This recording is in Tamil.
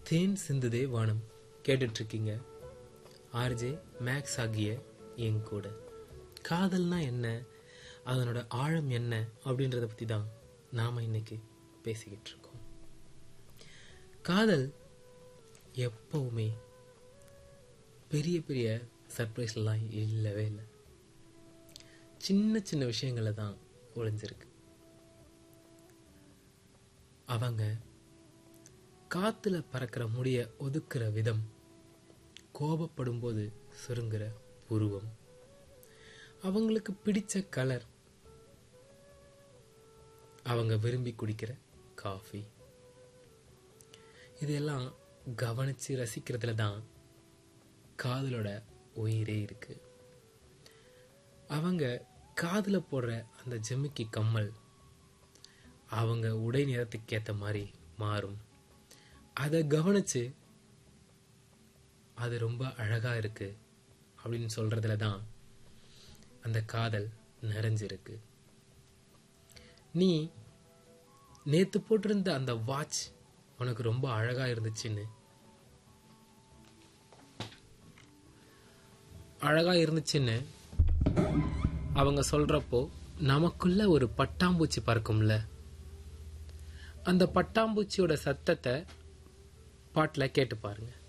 தேன் சிந்துதே வானம் கேட்டுட்டு இருக்கீங்க ஆர்ஜே மேக்ஸ் ஆகிய என் கூட காதல்னா என்ன அதனோட ஆழம் என்ன அப்படின்றத பற்றி தான் நாம் இன்னைக்கு பேசிக்கிட்டு இருக்கோம் காதல் எப்பவுமே பெரிய பெரிய சர்ப்ரைஸ்லாம் இல்லவே இல்லை சின்ன சின்ன விஷயங்கள தான் ஒளிஞ்சிருக்கு அவங்க காத்துல பறக்கிற முடிய ஒதுக்குற விதம் கோபப்படும் போது சுருங்குற உருவம் அவங்களுக்கு பிடிச்ச கலர் அவங்க விரும்பி குடிக்கிற காஃபி இதெல்லாம் கவனிச்சு ரசிக்கிறதுல தான் காதலோட உயிரே இருக்கு அவங்க காதுல போடுற அந்த ஜிமிக்கி கம்மல் அவங்க உடை நிறத்துக்கு ஏற்ற மாதிரி மாறும் அதை கவனிச்சு அது ரொம்ப அழகா இருக்கு அப்படின்னு சொல்றதுல தான் அந்த காதல் நிறைஞ்சிருக்கு நீ நேத்து போட்டிருந்த அந்த வாட்ச் உனக்கு ரொம்ப அழகா இருந்துச்சுன்னு அழகா இருந்துச்சுன்னு அவங்க சொல்றப்போ நமக்குள்ள ஒரு பட்டாம்பூச்சி பறக்கும்ல அந்த பட்டாம்பூச்சியோட சத்தத்தை பாட்டில் கேட்டு பாருங்க